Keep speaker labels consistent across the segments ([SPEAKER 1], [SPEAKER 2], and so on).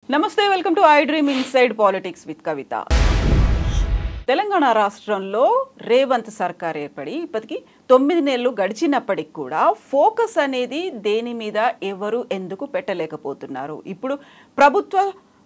[SPEAKER 1] నమస్తే welcome to I dream inside politics with Kavitha Telangana రాష్ట్రంలో రేవంత్ సర్కార్ ఏర్పడి ఇప్పటికి తొమ్మిది నెలలు గడిచినప్పటికి కూడా ఫోకస్ అనేది దేని మీద ఎవరు ఎందుకు పెట్టలేకపోతున్నారు ఇప్పుడు ప్రభుత్వ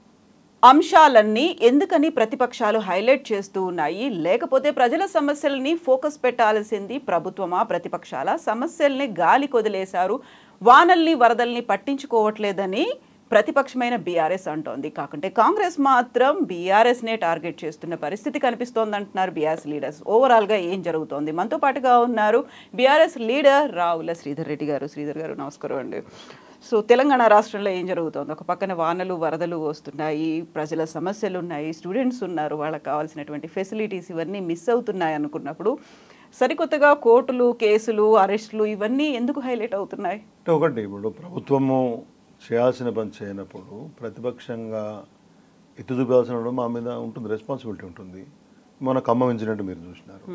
[SPEAKER 1] అంశాలన్నీ ఎందుకని ప్రతిపక్షాలు హైలైట్ చేస్తూ ఉన్నాయి లేకపోతే ప్రజల సమస్యలని ఫోకస్ పెట్టాల్సింది ప్రభుత్వమా ప్రతిపక్షాల సమస్యల్ని గాలి కొదిలేశారు వానల్ని వరదల్ని పట్టించుకోవట్లేదని ప్రతిపక్షమైన బీఆర్ఎస్ అంటోంది కాకుంటే కాంగ్రెస్ మాత్రం బీఆర్ఎస్నే టార్గెట్ చేస్తున్న పరిస్థితి కనిపిస్తోంది అంటున్నారు బీఆర్ఎస్ లీడర్స్ ఓవరాల్గా ఏం జరుగుతోంది మనతో పాటుగా ఉన్నారు బీఆర్ఎస్ లీడర్ రావుల శ్రీధర్ రెడ్డి గారు శ్రీధర్ గారు నమస్కారం అండి సో తెలంగాణ రాష్ట్రంలో ఏం జరుగుతోంది ఒక పక్కన వానలు వరదలు వస్తున్నాయి ప్రజల సమస్యలు ఉన్నాయి స్టూడెంట్స్ ఉన్నారు వాళ్ళకి కావాల్సినటువంటి ఫెసిలిటీస్ ఇవన్నీ మిస్ అవుతున్నాయి అనుకున్నప్పుడు సరికొత్తగా కోర్టులు కేసులు అరెస్టులు ఇవన్నీ ఎందుకు హైలైట్ అవుతున్నాయి
[SPEAKER 2] అంటే ఒకటి ఇప్పుడు ప్రభుత్వము చేయాల్సిన పని చేయనప్పుడు ప్రతిపక్షంగా ఎత్తు చూపాల్సిన మా మీద ఉంటుంది రెస్పాన్సిబిలిటీ ఉంటుంది మన ఖమ్మం ఇన్సిడెంట్ మీరు చూసినారు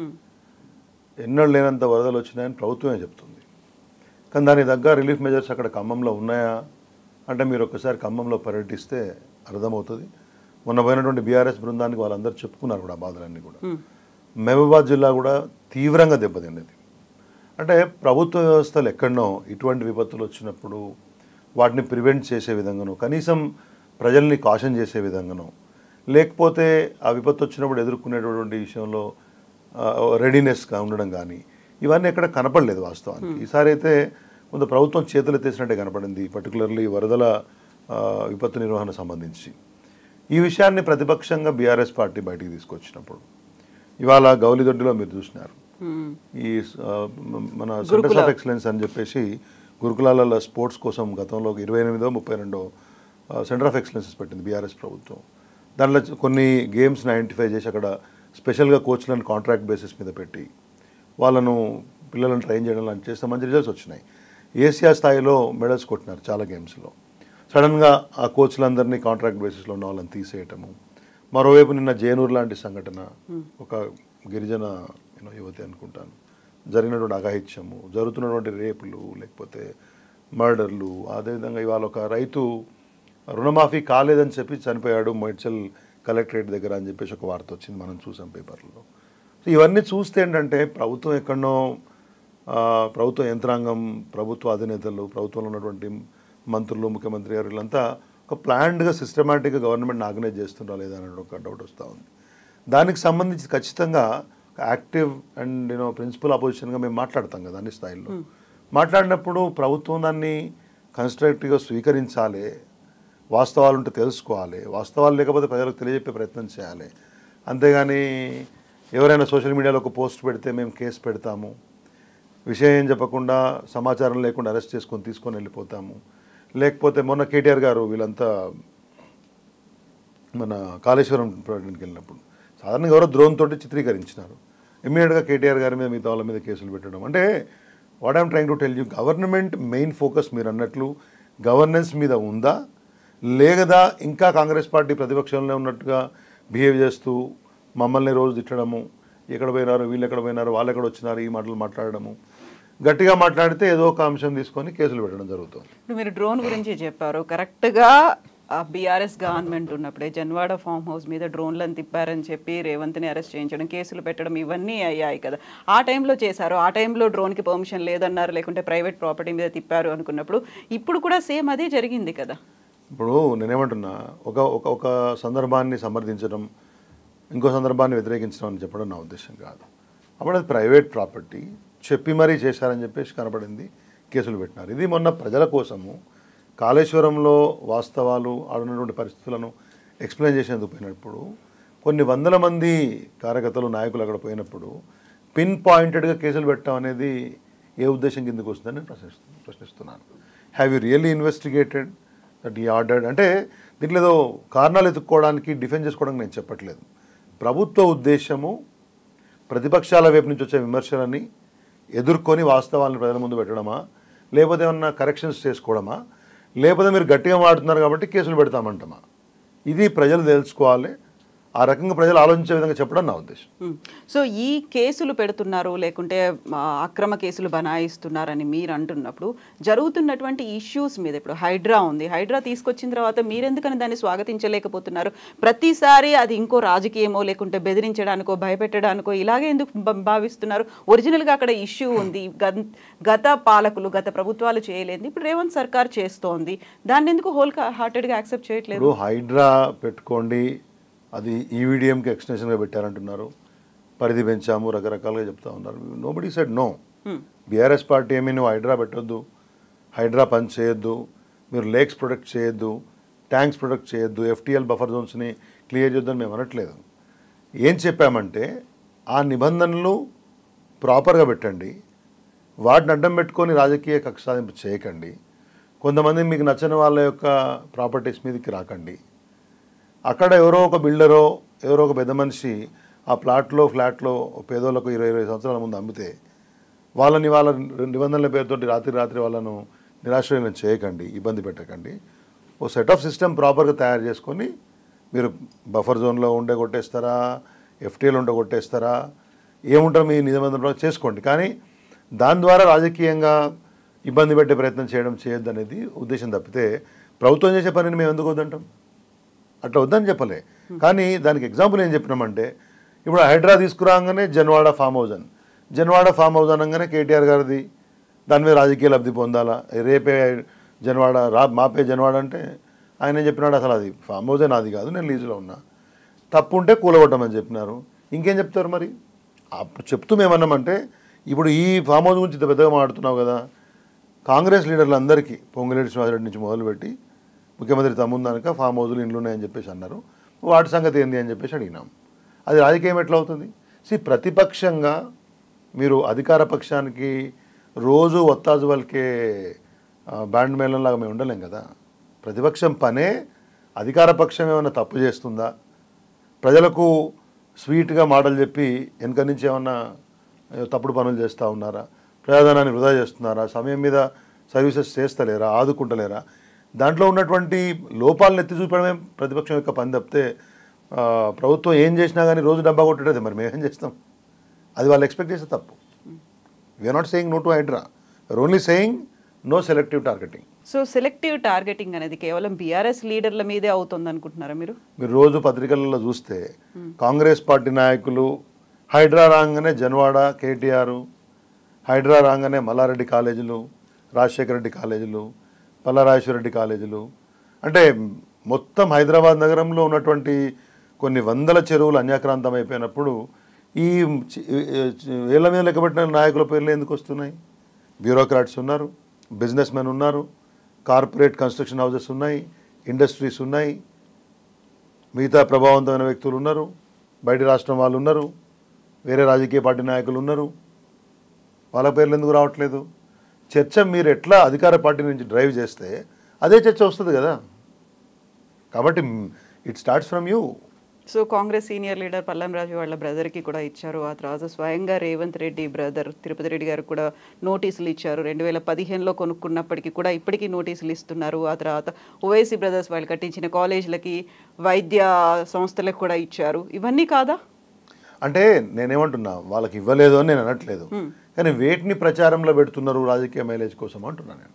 [SPEAKER 2] ఎన్నడూ లేనంత వరదలు వచ్చినాయని ప్రభుత్వమే చెప్తుంది కానీ దానికి తగ్గ రిలీఫ్ మెజర్స్ అక్కడ ఖమ్మంలో ఉన్నాయా అంటే మీరు ఒకసారి ఖమ్మంలో పర్యటిస్తే అర్థమవుతుంది మొన్న పోయినటువంటి బీఆర్ఎస్ బృందానికి వాళ్ళందరూ చెప్పుకున్నారు కూడా ఆ బాధలన్నీ కూడా మహబూబాద్ జిల్లా కూడా తీవ్రంగా దెబ్బతిన్నది అంటే ప్రభుత్వ వ్యవస్థలు ఎక్కడనో ఇటువంటి విపత్తులు వచ్చినప్పుడు వాటిని ప్రివెంట్ చేసే విధంగానో కనీసం ప్రజల్ని కాషన్ చేసే విధంగానో లేకపోతే ఆ విపత్తు వచ్చినప్పుడు ఎదుర్కొనేటటువంటి విషయంలో రెడీనెస్గా ఉండడం కానీ ఇవన్నీ ఎక్కడ కనపడలేదు వాస్తవానికి ఈసారి అయితే కొంత ప్రభుత్వం చేతులు ఎత్తేసినట్టే కనపడింది పర్టికులర్లీ వరదల ఆ, విపత్తు నిర్వహణ సంబంధించి ఈ విషయాన్ని ప్రతిపక్షంగా బీఆర్ఎస్ పార్టీ బయటికి తీసుకొచ్చినప్పుడు ఇవాళ గౌలిదొడ్డిలో మీరు చూసినారు
[SPEAKER 1] మ్మ్.
[SPEAKER 2] ఈ ఆ, మ- మన సెంటర్స్ ఆఫ్ ఎక్సలెన్స్ అని చెప్పేసి గురుకులాలలో స్పోర్ట్స్ కోసం గతంలో ఇరవై ఎనిమిదో ముప్పై రెండో సెంటర్ ఆఫ్ ఎక్సలెన్సెస్ పెట్టింది బీఆర్ఎస్ ప్రభుత్వం దాంట్లో కొన్ని గేమ్స్ని ఐడెంటిఫై చేసి అక్కడ స్పెషల్గా కోచ్లను కాంట్రాక్ట్ బేసిస్ మీద పెట్టి వాళ్ళను పిల్లలను ట్రైన్ చేయడం లాంటి చేస్తే మంచి రిజల్ట్స్ వచ్చినాయి ఏసియా స్థాయిలో మెడల్స్ కొట్టినారు చాలా గేమ్స్లో సడన్గా ఆ కోచ్లందరినీ కాంట్రాక్ట్ బేసిస్లో ఉన్న వాళ్ళని తీసేయటము మరోవైపు నిన్న జేనూరు లాంటి సంఘటన ఒక గిరిజన యూనో యువతి అనుకుంటాను జరిగినటువంటి అఘాయిత్యము జరుగుతున్నటువంటి రేపులు లేకపోతే మర్డర్లు అదేవిధంగా ఇవాళ ఒక రైతు రుణమాఫీ కాలేదని చెప్పి చనిపోయాడు మొయిడ్చల్ కలెక్టరేట్ దగ్గర అని చెప్పేసి ఒక వార్త వచ్చింది మనం చూసాం పేపర్లో సో ఇవన్నీ చూస్తే ఏంటంటే ప్రభుత్వం ఎక్కడనో ఆ, ప్రభుత్వ యంత్రాంగం ప్రభుత్వ అధినేతలు ప్రభుత్వంలో ఉన్నటువంటి మంత్రులు ముఖ్యమంత్రి గారు వీళ్ళంతా ఒక ప్లాన్డ్గా సిస్టమేటిక్గా గవర్నమెంట్ని ఆర్గనైజ్ చేస్తుండ్రా లేదా అనే ఒక డౌట్ వస్తూ ఉంది దానికి సంబంధించి ఖచ్చితంగా ఒక యాక్టివ్ అండ్ యూనో ప్రిన్సిపల్ అపోజిషన్గా మేము మాట్లాడతాం కదా అన్ని స్థాయిల్లో మాట్లాడినప్పుడు ప్రభుత్వం దాన్ని కన్స్ట్రక్టివ్గా స్వీకరించాలి వాస్తవాలు ఉంటే తెలుసుకోవాలి వాస్తవాలు లేకపోతే ప్రజలకు తెలియజెప్పే ప్రయత్నం చేయాలి అంతేగాని ఎవరైనా సోషల్ మీడియాలో ఒక పోస్ట్ పెడితే మేము కేసు పెడతాము విషయం ఏం చెప్పకుండా సమాచారం లేకుండా అరెస్ట్ చేసుకొని తీసుకొని వెళ్ళిపోతాము లేకపోతే మొన్న కేటీఆర్ గారు వీళ్ళంతా మన కాళేశ్వరం ప్రాజెక్ట్కి వెళ్ళినప్పుడు సాధారణంగా ఎవరో డ్రోన్ తోటి చిత్రీకరించినారు ఇమ్మీడియట్గా కేటీఆర్ గారి మీద మిగతా వాళ్ళ మీద కేసులు పెట్టడం అంటే what I'm trying to tell you government main focus మీరు అన్నట్లు గవర్నెన్స్ మీద ఉందా లేదా ఇంకా కాంగ్రెస్ పార్టీ ప్రతిపక్షంలో ఉన్నట్టుగా బిహేవ్ చేస్తూ మమ్మల్ని రోజు తిట్టడము ఎక్కడ పోయినారు వీళ్ళు ఎక్కడ పోయినారు వాళ్ళు ఎక్కడ వచ్చినారు ఈ మాటలు మాట్లాడడము గట్టిగా మాట్లాడితే ఏదో ఒక అంశం తీసుకొని కేసులు పెట్టడం జరుగుతుంది
[SPEAKER 1] ఇప్పుడు మీరు డ్రోన్ గురించి చెప్పారు కరెక్ట్గా బీఆర్ఎస్ గవర్నమెంట్ ఉన్నప్పుడే జన్వాడ ఫామ్ హౌస్ మీద డ్రోన్లను తిప్పారని చెప్పి రేవంత్ని అరెస్ట్ చేయించడం కేసులు పెట్టడం ఇవన్నీ అయ్యాయి కదా ఆ టైంలో చేశారు ఆ టైంలో డ్రోన్కి పర్మిషన్ లేదన్నారు లేకుంటే ప్రైవేట్ ప్రాపర్టీ మీద తిప్పారు అనుకున్నప్పుడు ఇప్పుడు కూడా సేమ్ అదే జరిగింది కదా
[SPEAKER 2] ఇప్పుడు నేనేమంటున్నా ఒక ఒక ఒక సందర్భాన్ని సమర్థించడం ఇంకో సందర్భాన్ని వ్యతిరేకించడం అని చెప్పడం నా ఉద్దేశం కాదు అప్పుడు అది ప్రైవేట్ ప్రాపర్టీ చెప్పి మరీ చేశారని చెప్పేసి కనపడింది కేసులు పెట్టినారు ఇది మొన్న ప్రజల కోసము కాళేశ్వరంలో వాస్తవాలు ఆడున్నటువంటి పరిస్థితులను ఎక్స్ప్లెయిన్ చేసేందుకు పోయినప్పుడు కొన్ని వందల మంది కార్యకర్తలు నాయకులు అక్కడ పోయినప్పుడు పిన్ పాయింటెడ్గా కేసులు పెట్టడం అనేది ఏ ఉద్దేశం కిందకు వస్తుందని నేను ప్రశ్నిస్తు ప్రశ్నిస్తున్నాను have you really investigated that ఈ ఆర్డర్డ్ అంటే దీంట్లో ఏదో కారణాలు ఎత్తుక్కోవడానికి డిఫెండ్ చేసుకోవడానికి నేను చెప్పట్లేదు ప్రభుత్వ ఉద్దేశము ప్రతిపక్షాల వైపు నుంచి వచ్చే విమర్శలని ఎదుర్కొని వాస్తవాలను ప్రజల ముందు పెట్టడమా లేకపోతే ఏమన్నా కరెక్షన్స్ చేసుకోవడమా లేకపోతే మీరు గట్టిగా మాడుతున్నారు కాబట్టి కేసులు పెడతామంటామా ఇది ప్రజలు తెలుసుకోవాలి ఆ రకంగా ప్రజలు ఆలోచించే విధంగా చెప్పడం నా ఉద్దేశం
[SPEAKER 1] మ్మ్. సో ఈ కేసులు పెడుతున్నారు లేకుంటే ఆ, అక్రమ కేసులు బనాయిస్తున్నారని మీరు అంటున్నప్పుడు జరుగుతున్నటువంటి ఇష్యూస్ మీద ఇప్పుడు హైడ్రా ఉంది హైడ్రా తీసుకొచ్చిన తర్వాత మీరెందుకని దాన్ని స్వాగతించలేకపోతున్నారు ప్రతిసారి అది ఇంకో రాజకీయమో లేకుంటే బెదిరించడానికో భయపెట్టడానికో ఇలాగే ఎందుకు భ- భావిస్తున్నారు ఒరిజినల్గా అక్కడ ఇష్యూ ఉంది గన్- గత పాలకులు గత ప్రభుత్వాలు చేయలేదు ఇప్పుడు రేవంత్ సర్కార్ చేస్తోంది దాన్ని ఎందుకు హోల్ హార్టెడ్గా యాక్సెప్ట్ చేయట్లేదు
[SPEAKER 2] ఇప్పుడు హైడ్రా పెట్టుకోండి అది ఈవీడిఎంకి ఎక్స్టెన్షన్గా పెట్టారంటున్నారు పరిధి పెంచాము రకరకాలుగా చెప్తా ఉన్నారు nobody said no
[SPEAKER 1] hmm.
[SPEAKER 2] BRS party ఏమీ నువ్వు హైడ్రా పెట్టొద్దు హైడ్రా పని చేయొద్దు మీరు లేక్స్ ప్రొటెక్ట్ చేయొద్దు ట్యాంక్స్ ప్రొటెక్ట్ చేయొద్దు ఎఫ్టీఎల్ బఫర్ జోన్స్ని క్లియర్ చేద్దని మేము అనట్లేదు ఏం చెప్పామంటే ఆ నిబంధనలు ప్రాపర్గా పెట్టండి వాటిని అడ్డం పెట్టుకొని రాజకీయ కక్ష సాధింపు చేయకండి కొంతమంది మీకు నచ్చని వాళ్ళ యొక్క ప్రాపర్టీస్ మీదకి రాకండి అక్కడ ఎవరో ఒక బిల్డరో ఎవరో ఒక పెద్ద మనిషి ఆ ప్లాట్లో ఫ్లాట్లో పేదోళ్ళకు ఇరవై ఇరవై సంవత్సరాల ముందు అమ్మితే వాళ్ళని వాళ్ళ నిబంధనల పేరుతోటి రాత్రి రాత్రి వాళ్ళను నిరాశ్రయం చేయకండి ఇబ్బంది పెట్టకండి ఓ సెట్ ఆఫ్ సిస్టమ్ ప్రాపర్గా తయారు చేసుకొని మీరు బఫర్ జోన్లో ఉండే కొట్టేస్తారా ఎఫ్టీఎల్ ఉండే కొట్టేస్తారా ఏముంటారో మీ నిబంధన ప్రకారం చేసుకోండి కానీ దాని ద్వారా రాజకీయంగా ఇబ్బంది పెట్టే ప్రయత్నం చేయడం చేయొద్దు అనేది ఉద్దేశం తప్పితే ప్రభుత్వం చేసే పనిని మేము ఎందుకు వద్దంటాం అట్లా వద్దని చెప్పలే కానీ దానికి ఎగ్జాంపుల్ ఏం చెప్పినామంటే ఇప్పుడు హైడ్రా తీసుకురాగానే జన్వాడ ఫామ్ హౌస్ అని జన్వాడ ఫామ్ హౌస్ అనగానే కేటీఆర్ గారిది దాని మీద రాజకీయ లబ్ధి పొందాలా రేపే జన్వాడ రా మాపే జన్వాడ అంటే ఆయన ఏం చెప్పినాడు అసలు అది ఫామ్ హౌసే నాది కాదు నేను లీజులో ఉన్నా తప్పు ఉంటే కూలగొట్టమని చెప్పినారు ఇంకేం చెప్తారు మరి అప్పుడు చెప్తూ మేమన్నామంటే ఇప్పుడు ఈ ఫామ్ హౌస్ గురించి ఇంత పెద్దగా మాట్లాడుతున్నావు కదా కాంగ్రెస్ లీడర్లందరికీ పొంగులేటి శ్రీనివాసరెడ్డి నుంచి మొదలుపెట్టి ముఖ్యమంత్రి తమ్ముందనక ఫామ్ హౌజులు ఇండ్లు ఉన్నాయని చెప్పేసి అన్నారు వాటి సంగతి ఏంది అని చెప్పేసి అడిగినాం అది రాజకీయం ఎట్లా అవుతుంది సి ప్రతిపక్షంగా మీరు అధికార పక్షానికి రోజు ఒత్తాజు వల్కే ఆ, బ్యాండ్ మేళంలాగా మేము ఉండలేం కదా ప్రతిపక్షం పనే అధికార పక్షం ఏమైనా తప్పు చేస్తుందా ప్రజలకు స్వీట్గా మాటలు చెప్పి వెనక నుంచి ఏమన్నా ఏ, తప్పుడు పనులు చేస్తూ ఉన్నారా ప్రజాధనాన్ని వృధా చేస్తున్నారా సమయం మీద సర్వీసెస్ చేస్తలేరా ఆదుకుంటలేరా దాంట్లో ఉన్నటువంటి లోపాలను ఎత్తి చూపడమే ప్రతిపక్షం యొక్క పని తప్పితే ఆ, ప్రభుత్వం ఏం చేసినా కానీ రోజు డబ్బా కొట్టేది మరి మేమేం చేస్తాం అది వాళ్ళు ఎక్స్పెక్ట్ చేస్తే తప్పు we're not saying no to HYDRAA we're only saying no selective targeting
[SPEAKER 1] so selective targeting అనేది కేవలం బీఆర్ఎస్ లీడర్ల మీదే అవుతుంది అనుకుంటున్నారా మీరు
[SPEAKER 2] మీరు రోజు పత్రికలలో చూస్తే కాంగ్రెస్ పార్టీ నాయకులు హైడ్రా రాగానే జన్వాడ కేటీఆర్ హైడ్రా రాగానే మల్లారెడ్డి కాలేజీలు రాజశేఖర రెడ్డి కాలేజీలు పల్లరాజేశ్వరరెడ్డి కాలేజీలు అంటే మొత్తం హైదరాబాద్ నగరంలో ఉన్నటువంటి కొన్ని వందల చెరువులు అన్యాక్రాంతం అయిపోయినప్పుడు ఈ చి- ఈ- ఏళ్ల మీద లెక్కబెట్టిన నాయకుల పేర్లు ఎందుకు వస్తున్నాయి బ్యూరోక్రాట్స్ ఉన్నారు బిజినెస్ మెన్ ఉన్నారు కార్పొరేట్ కన్స్ట్రక్షన్ హౌసెస్ ఉన్నాయి ఇండస్ట్రీస్ ఉన్నాయి మిగతా ప్రభావవంతమైన వ్యక్తులు ఉన్నారు బయట రాష్ట్రం వాళ్ళు ఉన్నారు వేరే రాజకీయ పార్టీ నాయకులు ఉన్నారు వాళ్ళ పేర్లు ఎందుకు రావట్లేదు చర్చ మీరు ఎట్లా అధికార పార్టీ నుంచి డ్రైవ్ చేస్తే అదే చర్చ వస్తుంది కదా కాబట్టి it starts from you
[SPEAKER 1] so Congress senior leader Pallam Raju వాళ్ళ బ్రదర్కి కూడా ఇచ్చారు ఆ తర్వాత స్వయంగా రేవంత్ రెడ్డి బ్రదర్ తిరుపతి రెడ్డి గారు కూడా నోటీసులు ఇచ్చారు రెండు వేల పదిహేనులో కొనుక్కున్నప్పటికీ కూడా ఇప్పటికీ నోటీసులు ఇస్తున్నారు ఆ తర్వాత ఓవైసీ బ్రదర్స్ వాళ్ళు కట్టించిన కాలేజీలకి వైద్య సంస్థలకు కూడా ఇచ్చారు ఇవన్నీ కాదా
[SPEAKER 2] అంటే నేనేమంటున్నా వాళ్ళకి ఇవ్వలేదు అని నేను అనట్లేదు కానీ వేటిని ప్రచారంలో పెడుతున్నారు రాజకీయ మైలేజ్ కోసం అంటున్నా నేను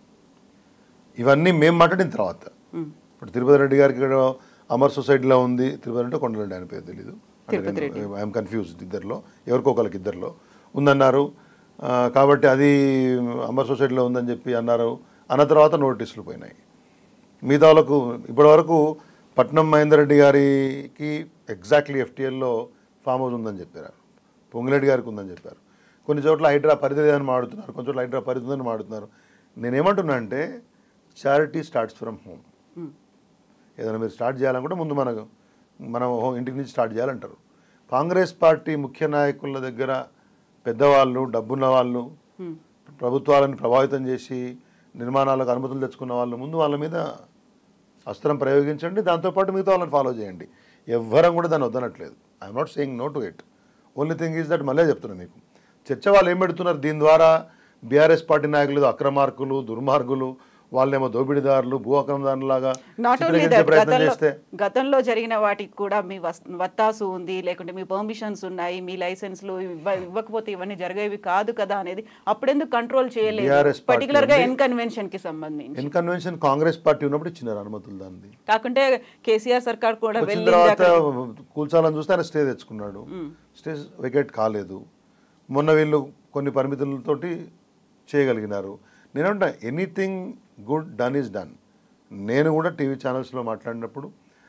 [SPEAKER 2] ఇవన్నీ మేము మాట్లాడిన తర్వాత
[SPEAKER 1] మ్మ్.
[SPEAKER 2] ఇప్పుడు తిరుపతి రెడ్డి గారికి ఇక్కడ అమర్ సొసైటీలో ఉంది తిరుపతి అంటే కొండరెడ్డి ఆయన పేరు తెలీదు
[SPEAKER 1] తిరుపతి రెడ్డి.
[SPEAKER 2] ఐఎమ్ కన్ఫ్యూజ్డ్ ఇద్దరిలో ఎవరికో ఒకరికి ఇద్దరిలో ఉందన్నారు ఆ, కాబట్టి అది అమర్ సొసైటీలో ఉందని చెప్పి అన్నారు అన్న తర్వాత నోటీసులు పోయినాయి మిగతా వాళ్ళకు ఇప్పటివరకు పట్నం మహేందర్ రెడ్డి గారికి ఎగ్జాక్ట్లీ ఎఫ్టీఎల్లో ఫామ్ హౌస్ ఉందని చెప్పారు పొంగిరెడ్డి గారికి ఉందని చెప్పారు కొన్ని చోట్ల హైడ్రా పరిధి లేదని మాడుతున్నారు కొన్ని చోట్ల హైడ్రా పరిధి ఉందని మాడుతున్నారు నేనేమంటున్నా అంటే charity starts from home
[SPEAKER 1] hmm.
[SPEAKER 2] ఏదైనా మీరు స్టార్ట్ చేయాలనుకుంటే ముందు మనకు మనం హో- ఇంటికి నుంచి స్టార్ట్ చేయాలంటారు కాంగ్రెస్ పార్టీ ముఖ్య నాయకుల దగ్గర పెద్దవాళ్ళు డబ్బున్న వాళ్ళు
[SPEAKER 1] మ్మ్.
[SPEAKER 2] ప్రభుత్వాలను ప్రభావితం చేసి నిర్మాణాలకు అనుమతులు తెచ్చుకున్న వాళ్ళు ముందు వాళ్ళ మీద అస్త్రం ప్రయోగించండి దాంతోపాటు మిగతా వాళ్ళని ఫాలో చేయండి ఎవ్వరం కూడా దాన్ని వద్దనట్లేదు I'm not saying no to it only thing is that మళ్ళీ చెప్తున్నాను మీకు చర్చ వాళ్ళు ఏం పెడుతున్నారు దీని ద్వారా బీఆర్ఎస్ పార్టీ నాయకులు ఏదో అక్రమార్కులు దుర్మార్గులు వాళ్ళేమో దోపిడీదారులు భూ ఆక్రమణదారులాగా
[SPEAKER 1] నాట్ ఓన్లీ
[SPEAKER 2] చిత్రీకరించే
[SPEAKER 1] దట్
[SPEAKER 2] ప్రయత్నం
[SPEAKER 1] గతంలో
[SPEAKER 2] చేస్తే
[SPEAKER 1] గతంలో జరిగిన వాటికి కూడా మీ వస్- వత్తాసు ఉంది లేకుంటే మీ పర్మిషన్స్ ఉన్నాయి మీ లైసెన్స్లు ఇవ్వ- ఇవ్వకపోతే ఇవన్నీ జరిగేవి కాదు కదా అనేది అప్పుడెందుకు కంట్రోల్ చేయలేదు
[SPEAKER 2] BRS party
[SPEAKER 1] పర్టికులర్ గా
[SPEAKER 2] ఉంది.
[SPEAKER 1] ఎన్ కన్వెన్షన్ కి సంబంధించి
[SPEAKER 2] ఎన్ కన్వెన్షన్ కాంగ్రెస్ పార్టీ ఉన్నప్పుడు ఇచ్చినారు అనుమతులు దాన్ని
[SPEAKER 1] కాకుంటే కేసీఆర్ సర్కార్ కూడా
[SPEAKER 2] వచ్చిన
[SPEAKER 1] వెళ్ళింది
[SPEAKER 2] తర్వాత
[SPEAKER 1] అక్కడ.
[SPEAKER 2] కూల్చాలని చూస్తే ఆయన స్టే తెచ్చుకున్నాడు స్టే వికెట్ కాలేదు మొన్న వీళ్ళు కొన్ని పరిమితులతోటి చేయగలిగినారు నేనంటా anything good done is done నేను కూడా టీవీ ఛానల్స్లో మాట్లాడినప్పుడు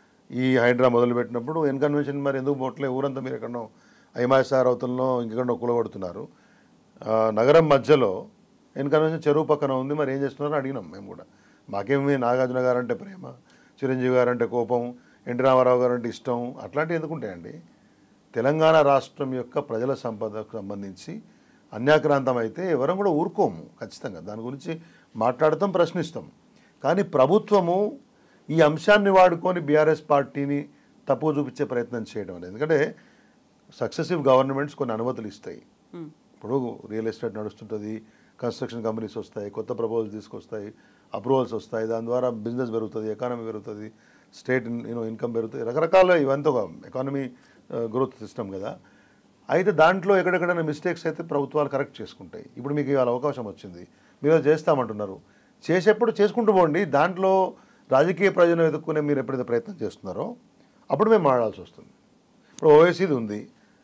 [SPEAKER 2] ఈ హైడ్రా మొదలుపెట్టినప్పుడు ఎన్ కన్వెన్షన్ మరి ఎందుకు పోవట్లే ఊరంతా మీరు ఎక్కడో ఐమాఎస్ఆర్ అవతలలో ఇంకెక్కడో కూలగొడుతున్నారు ఆ, నగరం మధ్యలో ఎన్ కన్వెన్షన్ చెరువు పక్కన ఉంది మరి ఏం చేస్తున్నారో అడిగినాం మేము కూడా మాకేమి నాగార్జున గారు అంటే ప్రేమ చిరంజీవి గారు అంటే కోపం ఎన్టీ రామారావు గారు అంటే ఇష్టం అట్లాంటివి ఎందుకుంటాయండి తెలంగాణ రాష్ట్రం యొక్క ప్రజల సంపదకు సంబంధించి అన్యాక్రాంతం అయితే ఎవరం కూడా ఊరుకోము ఖచ్చితంగా దాని గురించి మాట్లాడతాం ప్రశ్నిస్తాం కానీ ప్రభుత్వము ఈ అంశాన్ని వాడుకొని బీఆర్ఎస్ పార్టీని తప్పు చూపించే ప్రయత్నం చేయడం లేదు ఎందుకంటే సక్సెసివ్ గవర్నమెంట్స్ కొన్ని అనుమతులు ఇస్తాయి
[SPEAKER 1] ఉమ్,
[SPEAKER 2] ఇప్పుడు రియల్ ఎస్టేట్ నడుస్తుంటుంది కన్స్ట్రక్షన్ కంపెనీస్ వస్తాయి కొత్త ప్రపోజల్స్ తీసుకొస్తాయి అప్రూవల్స్ వస్తాయి దాని ద్వారా బిజినెస్ పెరుగుతుంది ఎకానమీ పెరుగుతుంది స్టేట్ యూనో ఇన్కమ్ పెరుగుతుంది రకరకాల ఇవంతా ఒక ఎకానమీ గ్రోత్ సిస్టమ్ కదా అయితే దాంట్లో ఎక్కడెక్కడైనా మిస్టేక్స్ అయితే ప్రభుత్వాలు కరెక్ట్ చేసుకుంటాయి ఇప్పుడు మీకు ఇవాళ అవకాశం వచ్చింది మీరు అది చేస్తామంటున్నారు చేసేప్పుడు చేసుకుంటూ పోండి దాంట్లో రాజకీయ ప్రయోజనం ఎదుర్కొనే మీరు ఎప్పుడైతే ప్రయత్నం చేస్తున్నారో అప్పుడు మేము మాడాల్సి వస్తుంది ఇప్పుడు ఓఎస్సీది ఉంది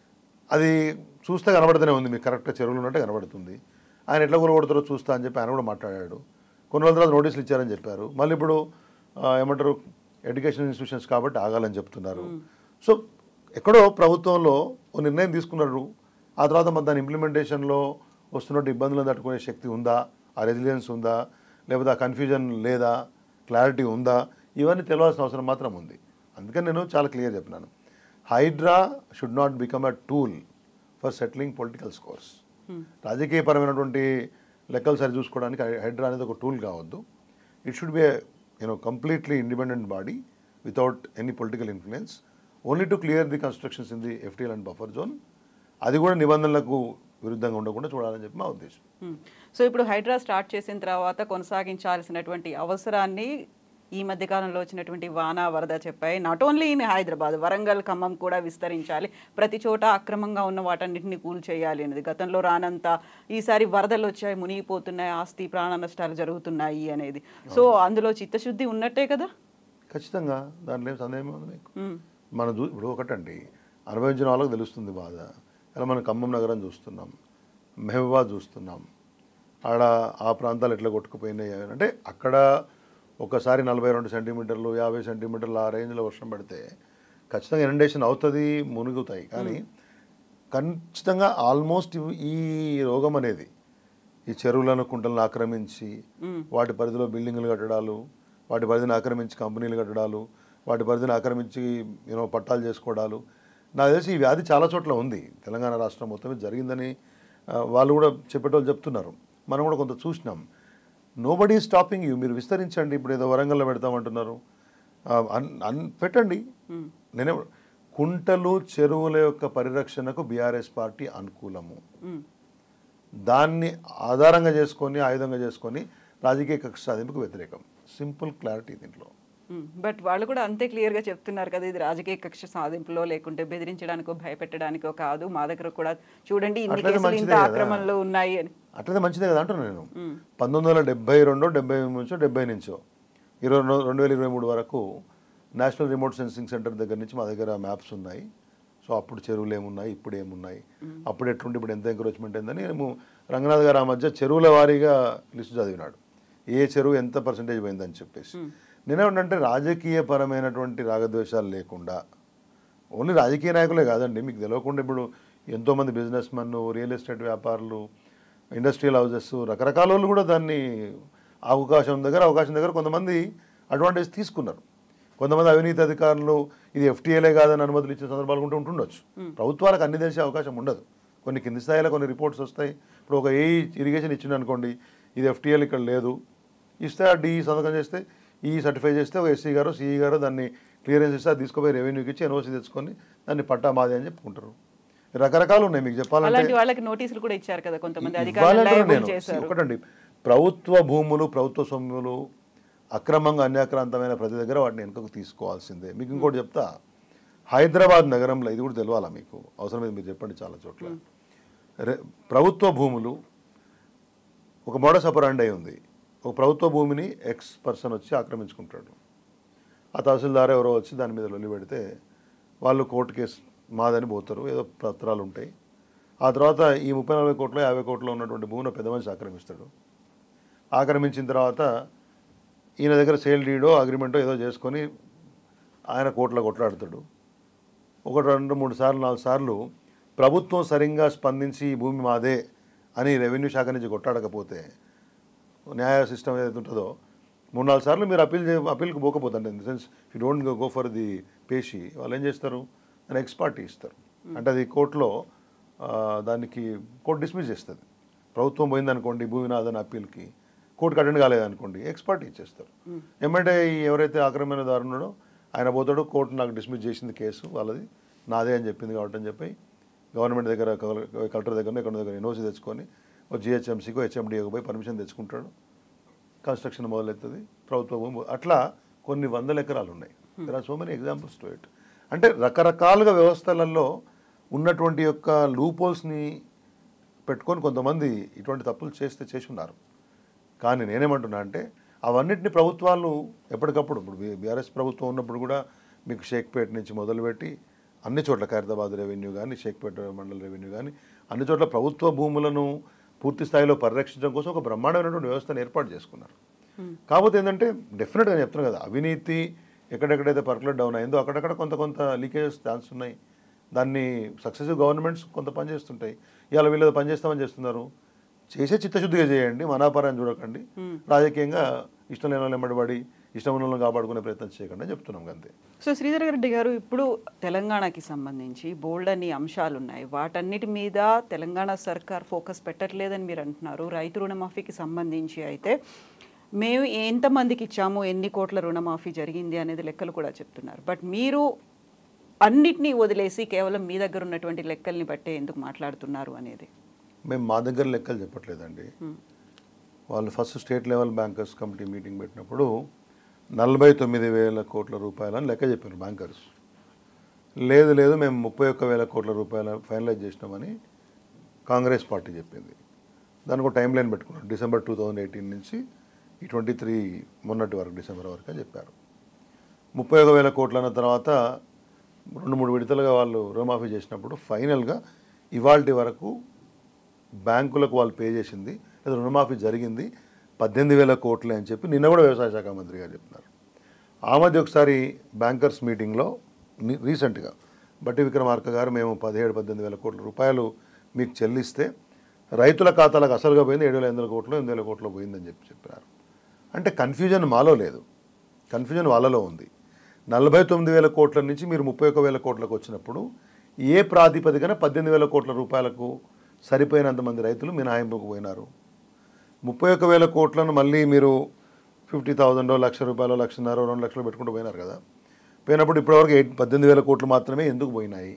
[SPEAKER 2] అది చూస్తే కనబడుతూనే ఉంది మీకు కరెక్ట్గా చెరువులు ఉన్నట్టే కనబడుతుంది ఆయన ఎట్లా కూలగొడతారో చూస్తా అని చెప్పి ఆయన కూడా మాట్లాడాడు కొన్ని రోజుల తర్వాత నోటీసులు ఇచ్చారని చెప్పారు మళ్ళీ ఇప్పుడు ఆ, ఏమంటారు ఎడ్యుకేషన్ ఇన్స్టిట్యూషన్స్ కాబట్టి ఆగాలని చెప్తున్నారు సో ఎక్కడో ప్రభుత్వంలో ఓ నిర్ణయం తీసుకున్నారు ఆ తర్వాత మన దాని ఇంప్లిమెంటేషన్లో వస్తున్నట్టు ఇబ్బందులను తట్టుకునే శక్తి ఉందా ఆ రెసిలియన్స్ ఉందా లేకపోతే ఆ కన్ఫ్యూజన్ లేదా క్లారిటీ ఉందా ఇవన్నీ తెలియాల్సిన అవసరం మాత్రం ఉంది అందుకని నేను చాలా క్లియర్ చెప్పినాను HYDRAA should not become a tool for settling political scores రాజకీయపరమైనటువంటి లెక్కలు సరి చూసుకోవడానికి హై- హైడ్రా అనేది ఒక టూల్ కావద్దు it should be you know completely independent body without any political influence only to clear the constructions in the FTL and buffer zone అది కూడా నిబంధనలకు విరుద్ధంగా ఉండకుండా చూడాలని చెప్పి మా ఉద్దేశం
[SPEAKER 1] ఉమ్. సో ఇప్పుడు హైడ్రా స్టార్ట్ చేసిన తర్వాత కొనసాగించాల్సినటువంటి అవసరాన్ని ఈ మధ్య కాలంలో వచ్చినటువంటి వానా వరద చెప్పాయి not only in Hyderabad Warangal Khammam కూడా విస్తరించాలి ప్రతి చోట అక్రమంగా ఉన్న వాటన్నిటిని కూల్ చేయాలి అనేది గతంలో రానంత ఈసారి వరదలు వచ్చాయి మునిగిపోతున్నాయి ఆస్తి ప్రాణ నష్టాలు జరుగుతున్నాయి అనేది సో అందులో చిత్తశుద్ధి ఉన్నట్టే కదా
[SPEAKER 2] ఖచ్చితంగా దాంట్లో ఏం సందేహం ఉంది మీకు
[SPEAKER 1] ఉమ్.
[SPEAKER 2] మన చూ ఇప్పుడు ఒకటండి అనుభవించిన వాళ్ళకి తెలుస్తుంది బాధ ఇలా మనం ఖమ్మం నగరం చూస్తున్నాం మెహబూబాద్ చూస్తున్నాం ఆడ ఆ ప్రాంతాలు ఎట్లా కొట్టుకుపోయినాయి అని. అంటే అక్కడ ఒకసారి నలభై రెండు సెంటీమీటర్లు యాభై సెంటీమీటర్లు ఆ రేంజ్లో వర్షం పడితే ఖచ్చితంగా ఇనండేషన్ అవుతుంది మునుగుతాయి కానీ ఖచ్చితంగా ఆల్మోస్ట్ ఈ రోగం అనేది ఈ చెరువులను కుంటలను ఆక్రమించి వాటి పరిధిలో బిల్డింగులు కట్టడాలు వాటి పరిధిని ఆక్రమించి కంపెనీలు కట్టడాలు వాటి పరిధిని ఆక్రమించి యూనో పట్టాలు చేసుకోవడాలు నాకు తెలిసి ఈ వ్యాధి చాలా చోట్ల ఉంది తెలంగాణ రాష్ట్రం మొత్తం మీద జరిగిందని ఆ, వాళ్ళు కూడా చెప్పేటోళ్ళు చెప్తున్నారు మనం కూడా కొంత చూసినాం నో బడీ స్టాపింగ్ యూ మీరు విస్తరించండి ఇప్పుడు ఏదో వరంగల్లో పెడతామంటున్నారు ఆ, అన్ అన్ పెట్టండి నేనే కుంటలు చెరువుల యొక్క పరిరక్షణకు బీఆర్ఎస్ పార్టీ అనుకూలము
[SPEAKER 1] ఉమ్.
[SPEAKER 2] దాన్ని ఆధారంగా చేసుకొని ఆయుధంగా చేసుకొని రాజకీయ కక్ష సాధింపుకు వ్యతిరేకం సింపుల్ క్లారిటీ దీంట్లో
[SPEAKER 1] బట్ వాళ్ళు కూడా అంతే క్లియర్ గా చెప్తున్నారు కదా ఇది రాజకీయ కక్ష సాధింపులో లేకుంటే బెదిరించడానికో భయపెట్టడానికో కాదు మా దగ్గర కూడా చూడండి ఇన్ని
[SPEAKER 2] అట్లయితే
[SPEAKER 1] కేసులు ఇంత
[SPEAKER 2] మంచిదే కదా.
[SPEAKER 1] ఆక్రమణలు ఉన్నాయి అని
[SPEAKER 2] అట్లయితే మంచిదే కదా అంటున్నాను నేను పంతొమ్మిది వందల డెబ్బై రెండో డెబ్బై నుంచో డెబ్బై నుంచో ఇరవై రెండు రెండు వేల ఇరవై మూడు వరకు నేషనల్ రిమోట్ సెన్సింగ్ సెంటర్ దగ్గర నుంచి మా దగ్గర మ్యాప్స్ ఉన్నాయి సో అప్పుడు చెరువులు ఏమున్నాయి ఇప్పుడు ఏమున్నాయి అప్పుడు ఎట్లుండి ఇప్పుడు ఎంత ఎంకరేజ్మెంట్ అయిందని మేము రంగనాథ్ గారు ఆ మధ్య చెరువుల వారీగా లిస్టు చదివినాడు ఏ చెరువు ఎంత పర్సంటేజ్ పోయిందని చెప్పేసి నేనేమంటే రాజకీయపరమైనటువంటి రాగద్వేషాలు లేకుండా ఓన్లీ రాజకీయ నాయకులే కాదండి మీకు తెలియకుండా ఇప్పుడు ఎంతోమంది బిజినెస్ మెన్ రియల్ ఎస్టేట్ వ్యాపారులు ఇండస్ట్రియల్ హౌజెస్ రకరకాల వాళ్ళు కూడా దాన్ని అవకాశం దగ్గర అవకాశం దగ్గర కొంతమంది అడ్వాంటేజ్ తీసుకున్నారు కొంతమంది అవినీతి అధికారులు ఇది ఎఫ్టీఏలే కాదని అనుమతులు ఇచ్చిన సందర్భాలు కూడా ఉంటుండొచ్చు ప్రభుత్వాలకు అన్ని తెలిసే అవకాశం ఉండదు కొన్ని కింది స్థాయిలో కొన్ని రిపోర్ట్స్ వస్తాయి ఇప్పుడు ఒక ఏ ఇరిగేషన్ ఇచ్చింది అనుకోండి ఇది ఎఫ్టీఎల్ ఇక్కడ లేదు ఇస్తే ఆ డి సంతకం చేస్తే ఈ సర్టిఫై చేస్తే ఒక ఎస్సీ గారు సిఈ గారు దాన్ని క్లియరెన్స్ ఇస్తే అది తీసుకుపోయి రెవెన్యూకి ఇచ్చి ఎన్ఓసి తెచ్చుకొని దాన్ని పట్టా మాది అని చెప్పుకుంటారు రకరకాలు ఉన్నాయి మీకు చెప్పాలంటే
[SPEAKER 1] అలాంటి వాళ్ళకి నోటీసులు కూడా ఇచ్చారు కదా కొంతమంది
[SPEAKER 2] ఇవ్వాలంటే
[SPEAKER 1] అధికారులు
[SPEAKER 2] నేను
[SPEAKER 1] చేశారు
[SPEAKER 2] ఒకటండి ప్రభుత్వ భూములు ప్రభుత్వ సొమ్ములు అక్రమంగా అన్యాక్రాంతమైన ప్రతి దగ్గర వాటిని వెనుకకు తీసుకోవాల్సిందే మీకు ఇంకోటి చెప్తా హైదరాబాద్ నగరంలో ఇది కూడా తెలవాలా మీకు అవసరమైతే మీరు చెప్పండి చాలా చోట్ల రె- ప్రభుత్వ భూములు ఒక మోడస్ అపరాండ్ అయి ఉంది ఒక ప్రభుత్వ భూమిని ఎక్స్ పర్సన్ వచ్చి ఆక్రమించుకుంటాడు ఆ తహసీల్దార్ ఎవరో వచ్చి దాని మీద లొల్లి పెడితే వాళ్ళు కోర్టు కేసు మాదని పోతారు ఏదో పత్రాలు ఉంటాయి ఆ తర్వాత ఈ ముప్పై నలభై కోట్లు యాభై కోట్లు ఉన్నటువంటి భూమిని పెద్ద మనిషి ఆక్రమిస్తాడు ఆక్రమించిన తర్వాత ఈయన దగ్గర సేల్ డీడో అగ్రిమెంటో ఏదో చేసుకొని ఆయన కోట్ల కొట్లాడతాడు ఒకటి రెండు మూడు సార్లు నాలుగు సార్లు ప్రభుత్వం సరిగ్గా స్పందించి ఈ భూమి మాదే అని రెవెన్యూ శాఖ నుంచి కొట్టాడకపోతే న్యాయ సిస్టమ్ ఏదైతే ఉంటుందో మూడు నాలుగు సార్లు మీరు అప్పీల్ చే అప్పీల్కి పోకపోతుంది in the sense you don't go for the పేషి వాళ్ళు ఏం చేస్తారు అని ఎక్స్ పార్టీ ఇస్తారు అంటే అది కోర్టులో ఆ, దానికి కోర్టు డిస్మిస్ చేస్తుంది ప్రభుత్వం పోయిందనుకోండి భూమి నాదని అప్పీల్కి కోర్టుకి అటెండ్ కాలేదనుకోండి ఎక్స్ పార్టీ ఇచ్చేస్తారు ఏమంటే ఈ ఎవరైతే ఆక్రమణదారు ఉన్నాడో ఆయన పోతాడు కోర్టు నాకు డిస్మిస్ చేసింది కేసు వాళ్ళది నాదే అని చెప్పింది కాబట్టి అని చెప్పి గవర్నమెంట్ దగ్గర కల- కలెక్టర్ దగ్గర ఎక్కడ దగ్గర ఎన్ఓసి తెచ్చుకొని ఒక జిహెచ్ఎంసీకో హెచ్ఎండిఏకి పోయి పర్మిషన్ తెచ్చుకుంటాడు కన్స్ట్రక్షన్ మొదలవుతుంది ప్రభుత్వ భూమి అట్లా కొన్ని వందల ఎకరాలు ఉన్నాయి there are so many examples to it అంటే రకరకాలుగా వ్యవస్థలలో ఉన్నటువంటి యొక్క లూపోల్స్ని పెట్టుకొని కొంతమంది ఇటువంటి తప్పులు చేస్తే చేసి ఉన్నారు కానీ నేనేమంటున్నా అంటే అవన్నిటిని ప్రభుత్వాలు ఎప్పటికప్పుడు ఇప్పుడు బీఆర్ఎస్ ప్రభుత్వం ఉన్నప్పుడు కూడా మీకు షేక్పేట నుంచి మొదలుపెట్టి అన్ని చోట్ల ఖైరతాబాద్ రెవెన్యూ కానీ షేక్పేట మండల రెవెన్యూ కానీ అన్ని చోట్ల ప్రభుత్వ భూములను పూర్తి స్థాయిలో పరిరక్షించడం కోసం ఒక బ్రహ్మాండమైనటువంటి వ్యవస్థను ఏర్పాటు చేసుకున్నారు కాకపోతే ఏంటంటే డెఫినెట్గా నేను చెప్తున్నాను కదా అవినీతి ఎక్కడెక్కడైతే పర్కులర్ డౌన్ అయిందో అక్కడక్కడ కొంత కొంత లీకేజెస్ ఛాన్స్ ఉన్నాయి దాన్ని సక్సెసివ్ గవర్నమెంట్స్ కొంత పని చేస్తుంటాయి ఇవాళ వీళ్ళు పని చేస్తామని చేస్తున్నారు చేసే చిత్తశుద్ధిగా చేయండి మనాపరాన్ని చూడకండి రాజకీయంగా ఇష్టం లేని వాళ్ళు వెంబడబడి ఇష్టం ఉన్న వాళ్ళని కాపాడుకునే ప్రయత్నం చేయకండి అని చెప్తున్నాం అంతే
[SPEAKER 1] సో శ్రీధర్ రెడ్డి గారు ఇప్పుడు తెలంగాణకి సంబంధించి బోల్డ్ అన్ని అంశాలు ఉన్నాయి వాటన్నిటి మీద తెలంగాణ సర్కార్ ఫోకస్ పెట్టట్లేదని మీరు అంటున్నారు రైతు రుణమాఫీకి సంబంధించి అయితే మేము ఎంతమందికి ఇచ్చాము ఎన్ని కోట్ల రుణమాఫీ జరిగింది అనేది లెక్కలు కూడా చెప్తున్నారు బట్ మీరు అన్నిటినీ వదిలేసి కేవలం మీ దగ్గర ఉన్నటువంటి లెక్కల్ని బట్టే ఎందుకు మాట్లాడుతున్నారు అనేది
[SPEAKER 2] మేము మా దగ్గర లెక్కలు చెప్పట్లేదండి వాళ్ళు first state level bankers committee meeting పెట్టినప్పుడు నలభై తొమ్మిది వేల కోట్ల రూపాయలని లెక్క చెప్పారు బ్యాంకర్స్ లేదు లేదు మేము ముప్పై ఒక్క వేల కోట్ల రూపాయల ఫైనలైజ్ చేసినామని కాంగ్రెస్ పార్టీ చెప్పింది దానికి ఒక టైం లైన్ పెట్టుకున్నాం డిసెంబర్ టూ థౌజండ్ ఎయిటీన్ నుంచి ఈ ట్వంటీ త్రీ మొన్నటి వరకు డిసెంబర్ వరకు అని చెప్పారు ముప్పై ఒక వేల కోట్ల అన్న తర్వాత రెండు మూడు విడతలుగా వాళ్ళు రుణమాఫీ చేసినప్పుడు ఫైనల్గా ఇవాల్టి వరకు బ్యాంకులకు వాళ్ళు పే చేసింది లేదా రుణమాఫీ జరిగింది పద్దెనిమిది వేల కోట్లే అని చెప్పి నిన్న కూడా వ్యవసాయ శాఖ మంత్రి గారు చెప్తున్నారు ఆ మధ్య ఒకసారి బ్యాంకర్స్ మీటింగ్లో ని- రీసెంట్గా బట్టి విక్రమార్క గారు మేము పదిహేడు పద్దెనిమిది వేల కోట్ల రూపాయలు మీకు చెల్లిస్తే రైతుల ఖాతాలకు అసలుగా పోయింది ఏడు వేల ఎనిమిది కోట్లు ఎనిమిది వేల కోట్లు పోయిందని చెప్పి చెప్పారు అంటే కన్ఫ్యూజన్ మాలో లేదు కన్ఫ్యూజన్ వాళ్ళలో ఉంది నలభై తొమ్మిది వేల కోట్ల నుంచి మీరు ముప్పై ఒక్క వేల కోట్లకు వచ్చినప్పుడు ఏ ప్రాతిపదికన పద్దెనిమిది వేల కోట్ల రూపాయలకు సరిపోయినంత మంది రైతులు మినహాయింపుకు పోయినారు ముప్పై ఒక్క వేల కోట్లను మళ్ళీ మీరు ఫిఫ్టీ థౌజండో లక్ష రూపాయలు లక్షన్నర రెండు లక్షలు పెట్టుకుంటూ పోయినారు కదా పోయినప్పుడు ఇప్పటివరకు ఎయిట్ పద్దెనిమిది వేల కోట్లు మాత్రమే ఎందుకు పోయినాయి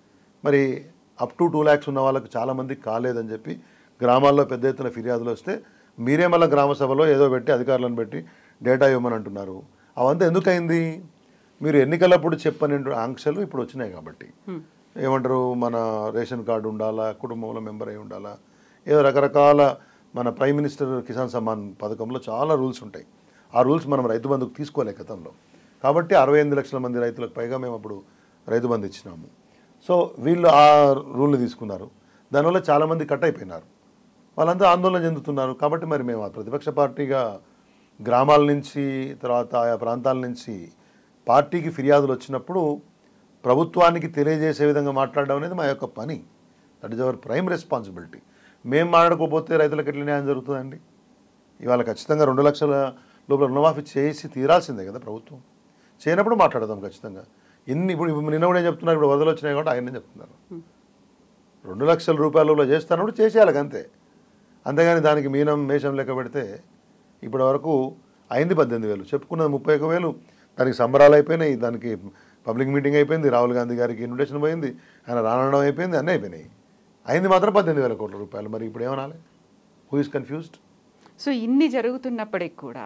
[SPEAKER 2] మరి అప్ టు టూ ల్యాక్స్ ఉన్న వాళ్ళకి చాలామంది కాలేదని చెప్పి గ్రామాల్లో పెద్ద ఎత్తున ఫిర్యాదులు వస్తే మీరే మళ్ళీ గ్రామ సభలో ఏదో పెట్టి అధికారులను పెట్టి డేటా ఇవ్వమని అంటున్నారు అవంతా ఎందుకు అయింది మీరు ఎన్నికలప్పుడు చెప్పని ఆంక్షలు ఇప్పుడు వచ్చినాయి కాబట్టి ఏమంటారు మన రేషన్ కార్డు ఉండాలా కుటుంబంలో మెంబర్ అయి ఉండాలా ఏదో రకరకాల మన ప్రైమ్ మినిస్టర్ కిసాన్ సమ్మాన్ పథకంలో చాలా రూల్స్ ఉంటాయి ఆ రూల్స్ మనం రైతు బంధుకు తీసుకోలే గతంలో కాబట్టి అరవై ఎనిమిది లక్షల మంది రైతులకు పైగా మేము అప్పుడు రైతు బంధు ఇచ్చినాము సో వీళ్ళు ఆ రూల్ని తీసుకున్నారు దానివల్ల చాలామంది కట్ అయిపోయినారు వాళ్ళంతా ఆందోళన చెందుతున్నారు కాబట్టి మరి మేము ఆ ప్రతిపక్ష పార్టీగా గ్రామాల నుంచి తర్వాత ఆయా ప్రాంతాల నుంచి పార్టీకి ఫిర్యాదులు వచ్చినప్పుడు ప్రభుత్వానికి తెలియజేసే విధంగా మాట్లాడడం అనేది మా యొక్క పని that is our prime responsibility మేము మాట్లాడుకోకపోతే రైతులకు ఎట్లా న్యాయం జరుగుతుందండి ఇవాళ ఖచ్చితంగా రెండు లక్షల లోపల రుణమాఫీ చేసి తీరాల్సిందే కదా ప్రభుత్వం చేయనప్పుడు మాట్లాడదాం ఖచ్చితంగా ఎన్ని ఇప్పుడు ఇప్పుడు నిన్న కూడా ఏం చెప్తున్నారు ఇప్పుడు వరదలు వచ్చినాయి కాబట్టి ఆయన చెప్తున్నారు రెండు లక్షల రూపాయలలో చేస్తానప్పుడు చేసేయాలి అంతే అంతేగాని దానికి మీనం మేషం లెక్క పెడితే ఇప్పటి వరకు అయింది పద్దెనిమిది వేలు చెప్పుకున్నది ముప్పై ఒక వేలు దానికి సంబరాలు అయిపోయినాయి దానికి పబ్లిక్ మీటింగ్ అయిపోయింది రాహుల్ గాంధీ గారికి ఇన్విటేషన్ పోయింది ఆయన రానడం అయిపోయింది అన్నీ అయిపోయినాయి అయింది మాత్రం పద్దెనిమిది వేల కోట్ల రూపాయలు మరి ఇప్పుడు ఏమనాలి హూ ఇస్ కన్ఫ్యూజ్డ్
[SPEAKER 1] సో ఇన్ని జరుగుతున్నప్పటికి కూడా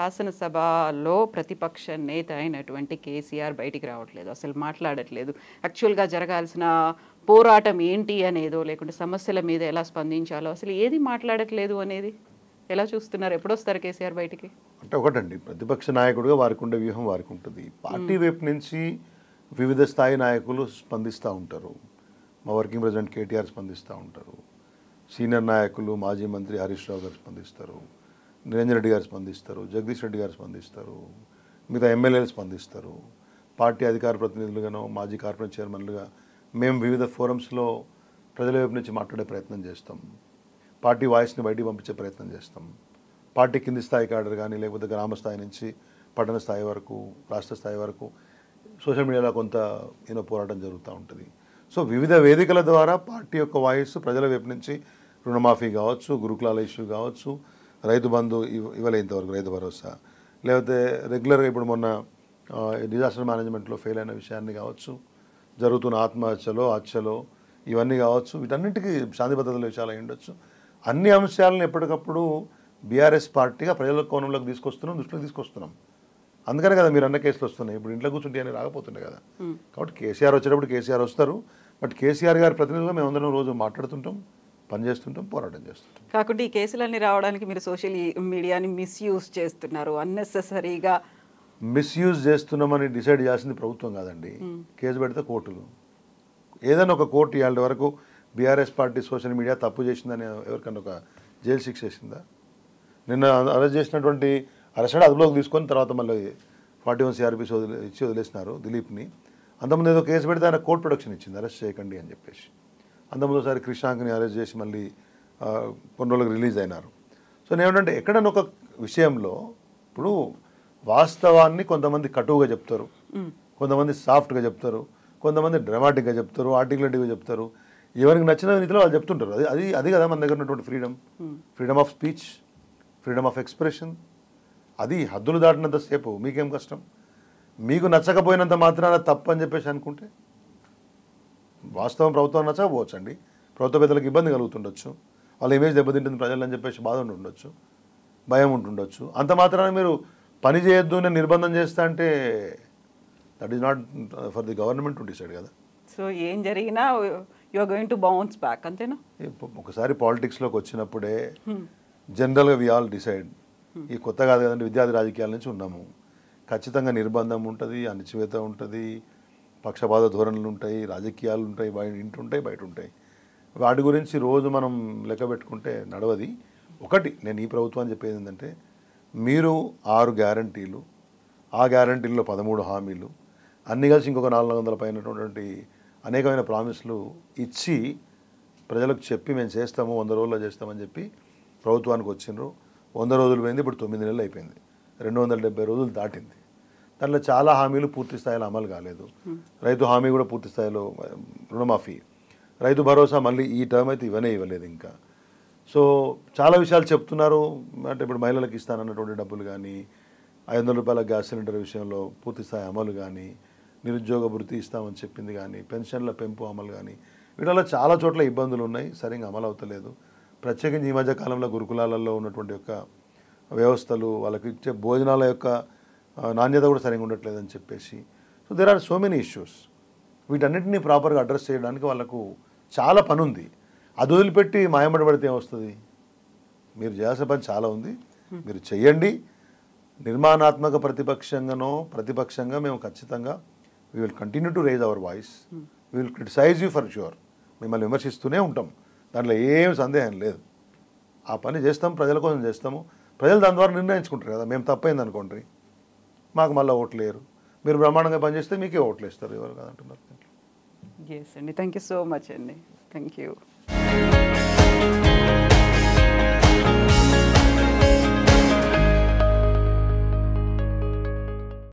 [SPEAKER 1] శాసనసభలో ప్రతిపక్ష నేత అయినటువంటి కేసీఆర్ బయటికి రావట్లేదు అసలు మాట్లాడట్లేదు యాక్చువల్గా జరగాల్సిన పోరాటం ఏంటి అనేదో లేకుంటే సమస్యల మీద ఎలా స్పందించాలో అసలు ఏది మాట్లాడట్లేదు అనేది ఎలా చూస్తున్నారు ఎప్పుడొస్తారు కేసీఆర్ బయటికి
[SPEAKER 2] అంటే ఒకటండి ప్రతిపక్ష నాయకుడిగా వారికి ఉండే వ్యూహం వారికి ఉంటుంది పార్టీ వైపు నుంచి వివిధ స్థాయి నాయకులు స్పందిస్తూ ఉంటారు మా వర్కింగ్ ప్రెసిడెంట్ కేటీఆర్ స్పందిస్తూ ఉంటారు సీనియర్ నాయకులు మాజీ మంత్రి హరీష్ రావు గారు స్పందిస్తారు నిరంజన్ రెడ్డి గారు స్పందిస్తారు జగదీష్ రెడ్డి గారు స్పందిస్తారు మిగతా ఎమ్మెల్యేలు స్పందిస్తారు పార్టీ అధికార ప్రతినిధులుగానో మాజీ కార్పొరేట్ చైర్మన్లుగా మేము వివిధ ఫోరమ్స్లో ప్రజల వైపు నుంచి మాట్లాడే ప్రయత్నం చేస్తాం పార్టీ వాయిస్ని బయటికి పంపించే ప్రయత్నం చేస్తాం పార్టీ కింది స్థాయి కాడర్ కానీ లేకపోతే గ్రామ స్థాయి నుంచి పట్టణ స్థాయి వరకు రాష్ట్ర స్థాయి వరకు సోషల్ మీడియాలో కొంత ఈయన పోరాటం జరుగుతూ ఉంటుంది సో వివిధ వేదికల ద్వారా పార్టీ యొక్క వాయిస్ ప్రజల వైపు నుంచి రుణమాఫీ కావచ్చు గురుకులాల ఇష్యూ కావచ్చు రైతు బంధు ఇవ్- ఇవ్వలే ఇంతవరకు రైతు భరోసా లేకపోతే రెగ్యులర్గా ఇప్పుడు మొన్న ఆ, డిజాస్టర్ మేనేజ్మెంట్లో ఫెయిల్ అయిన విషయాన్ని కావచ్చు జరుగుతున్న ఆత్మహత్యలో హత్యలో ఇవన్నీ కావచ్చు వీటన్నిటికీ శాంతి భద్రతల విషయాలు అయి ఉండొచ్చు అన్ని అంశాలను ఎప్పటికప్పుడు బీఆర్ఎస్ పార్టీగా ప్రజల కోణంలోకి తీసుకొస్తున్నాం దృష్టిలోకి తీసుకొస్తున్నాం అందుకనే కదా మీరు అన్న కేసులు వస్తున్నాయి ఇప్పుడు ఇంట్లో కూర్చుంటే అని రాకపోతుండే కదా కాబట్టి కేసీఆర్ వచ్చేటప్పుడు కేసీఆర్ వస్తారు బట్ కేసీఆర్ గారి ప్రతినిధులుగా మేము అందరం రోజు మాట్లాడుతుంటాం పనిచేస్తుంటాం పోరాటం చేస్తుంటాం
[SPEAKER 1] కాకుండా ఈ కేసులన్నీ రావడానికి మీరు సోషల్ మీడియాని మిస్యూజ్ చేస్తున్నారు అన్నెసెసరీగా
[SPEAKER 2] మిస్యూజ్ చేస్తున్నామని డిసైడ్ చేయాల్సింది ప్రభుత్వం కాదండి కేసు పెడితే కోర్టులు ఏదైనా ఒక కోర్టు ఇవాళ వరకు బీఆర్ఎస్ పార్టీ సోషల్ మీడియా తప్పు చేసిందని ఎవరికన్నా ఒక జైలు శిక్ష వేసిందా నిన్న అరెస్ట్ చేసినటువంటి అరెస్ట్ అదుపులోకి తీసుకొని తర్వాత మళ్ళీ ఫార్టీ వన్ సిఆర్పీస్ వదిలే ఇచ్చి వదిలేసినారు దిలీప్ని అంతకుముందు ఏదో కేసు పెడితే ఆయన కోర్టు ప్రొడక్షన్ ఇచ్చింది అరెస్ట్ చేయకండి అని చెప్పేసి అంతకుముందు ఒకసారి కృష్ణాంక్ని అరెస్ట్ చేసి మళ్ళీ ఆ, కొన్ని రోజులకు రిలీజ్ అయినారు సో నేనేమంటే ఎక్కడన్నా ఒక విషయంలో ఇప్పుడు వాస్తవాన్ని కొంతమంది కటువుగా చెప్తారు కొంతమంది సాఫ్ట్గా చెప్తారు కొంతమంది డ్రామాటిక్గా చెప్తారు ఆర్టికులేటివ్గా చెప్తారు ఎవరికి నచ్చిన రీతిలో వాళ్ళు చెప్తుంటారు అది అది అది కదా మన దగ్గర ఉన్నటువంటి freedom freedom of speech freedom of expression అది హద్దులు దాటినంత సేపు మీకేం కష్టం మీకు నచ్చకపోయినంత మాత్రాన తప్పు అని చెప్పేసి అనుకుంటే వాస్తవం ప్రభుత్వం నచ్చకపోవచ్చండి ప్రభుత్వ పెద్దలకు ఇబ్బంది కలుగుతుండొచ్చు వాళ్ళ ఇమేజ్ దెబ్బతింటుంది ప్రజలని చెప్పేసి బాధ ఉండి ఉండొచ్చు భయం ఉంటుండొచ్చు అంత మాత్రాన మీరు పని చేయొద్దు అని నిర్బంధం చేస్తా అంటే that is not for the government to decide కదా
[SPEAKER 1] సో ఏం జరిగినా you are going to bounce back అంతేనా
[SPEAKER 2] ఇప్పు- ఒకసారి పాలిటిక్స్లోకి వచ్చినప్పుడే జనరల్గా వి ఆల్ డిసైడ్ ఈ కొత్త కాదు కదండి విద్యార్థి రాజకీయాల నుంచి ఉన్నాము ఖచ్చితంగా నిర్బంధం ఉంటుంది అణచివేత ఉంటుంది పక్షపాత ధోరణులు ఉంటాయి రాజకీయాలు ఉంటాయి బయట ఇంటి ఉంటాయి బయట ఉంటాయి వాటి గురించి రోజు మనం లెక్క పెట్టుకుంటే నడవది ఒకటి నేను ఈ ప్రభుత్వాన్ని చెప్పేది ఏంటంటే మీరు ఆరు గ్యారంటీలు ఆ గ్యారంటీల్లో పదమూడు హామీలు అన్నీ కలిసి ఇంకొక నాలుగు వందల పైనటువంటి అనేకమైన ప్రామిస్లు ఇచ్చి ప్రజలకు చెప్పి మేము చేస్తాము వంద రోజుల్లో చేస్తామని చెప్పి ప్రభుత్వానికి వచ్చిండ్రు వంద రోజులు పోయింది ఇప్పుడు తొమ్మిది నెలలు అయిపోయింది రెండు వందల డెబ్బై రోజులు దాటింది దాంట్లో చాలా హామీలు పూర్తి స్థాయిలో అమలు కాలేదు రైతు హామీ కూడా పూర్తి స్థాయిలో ఆ, రుణమాఫీ రైతు భరోసా మళ్ళీ ఈ టర్మ్ అయితే ఇవనే ఇవ్వలేదు ఇంకా సో చాలా విషయాలు చెప్తున్నారు అంటే ఇప్పుడు మహిళలకు ఇస్తానన్నటువంటి డబ్బులు కానీ ఐదు వందల రూపాయల గ్యాస్ సిలిండర్ విషయంలో పూర్తి స్థాయి అమలు కానీ నిరుద్యోగ భృతి ఇస్తామని చెప్పింది కానీ పెన్షన్ల పెంపు అమలు కానీ వీటిలో చాలా చోట్ల ఇబ్బందులు ఉన్నాయి సరిగ్గా అమలు అవుతలేదు ప్రత్యేకించి ఈ మధ్య కాలంలో గురుకులాలలో ఉన్నటువంటి యొక్క వ్యవస్థలు వాళ్ళకి ఇచ్చే భోజనాల యొక్క ఆ, నాణ్యత కూడా సరిగ్గా ఉండట్లేదని చెప్పేసి so there are so many issues వీటన్నిటిని ప్రాపర్గా అడ్రస్ చేయడానికి వాళ్ళకు చాలా పని ఉంది అది వదిలిపెట్టి మాయమడి పడితే ఏమొస్తుంది మీరు చేయాల్సిన పని చాలా ఉంది మీరు చెయ్యండి నిర్మాణాత్మక ప్రతిపక్షంగానో ప్రతిపక్షంగా మేము ఖచ్చితంగా we will continue to raise our voice we will criticize you for sure మిమ్మల్ని విమర్శిస్తూనే ఉంటాం దాంట్లో ఏం సందేహం లేదు ఆ పని చేస్తాం ప్రజల కోసం చేస్తాము ప్రజలు దాని ద్వారా నిర్ణయించుకుంటారు కదా మేము తప్పైంది అనుకోండి మాకు మళ్ళీ ఓట్లు లేరు మీరు బ్రహ్మాండంగా పనిచేస్తే మీకే ఓట్లు ఇస్తారు ఎవరు కాదంటున్నారు
[SPEAKER 1] ఎస్ అండి థ్యాంక్ యూ సో మచ్ అండి థ్యాంక్ యూ